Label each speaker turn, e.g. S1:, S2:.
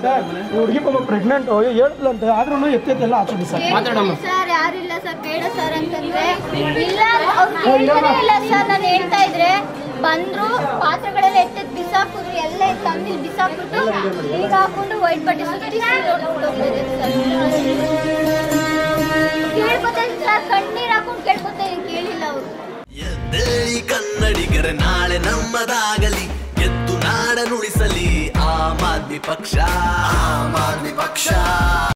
S1: Sir ಈ ಹುಡುಗಿ ಪಾಪ ಪ್ರೆಗ್ನೆಂಟ್ ಹೇಳಿದ್ಲಂತೆ ಆದ್ರೂ ಎತ್ತೆತ್ತೆಲ್ಲ ಆಚೆ ಬಿಸಾಕಿ
S2: ಮಾತಾಡಮ್ಮ.
S3: ಸರ್ ಯಾರಿಲ್ಲ ಸರ್ ಬೇಡ ಸರ್ ಅಂತಂದ್ರೆ ಇಲ್ಲ ಅವ್ರು ಕೇಳ್ತಾನೆ ಇಲ್ಲ ಸರ್ ನಾನು ಹೇಳ್ತಾ ಇದ್ರೆ ಬಂದ್ರು ಪಾತ್ರೆಗಳೆಲ್ಲ ಎತ್ತೆತ್ ಬಿಸಾಕಿದ್ರು ಎಲ್ಲ ತಂದಿಲ್ ಬಿಸಾಕ್ಬಿಟ್ಟು ಈಗ ಹಾಕೊಂಡು ವೈಟ್ ಬಟ್ಟೆ ಸುತ್ತಿ ಹೊರಟೋಗ್ತಿದ್ದಾರೆ ಸರ್ ಕೇಳ್ಕೊತಾ ಇದ್ದೀನಿ ಸರ್ ಕಣ್ಣೀರ್ ಹಾಕೊಂಡು ಕೇಳ್ಕೊತಾ ಇದ್ದೀನಿ ಕೇಳಿಲ್ಲ ಅವರು
S4: ಎದ್ದೇಳಿ ಕನ್ನಡಿಗರ ನಾಳೆ ನಮ್ಮದಾಗಲಿ ಗೆದ್ದು ನಾಡನುಳಿಸಲಿ ಆಮ್ ಆದ್ಮಿ ಪಕ್ಷ ಆಮ್ ಆದ್ಮಿ ಪಕ್ಷ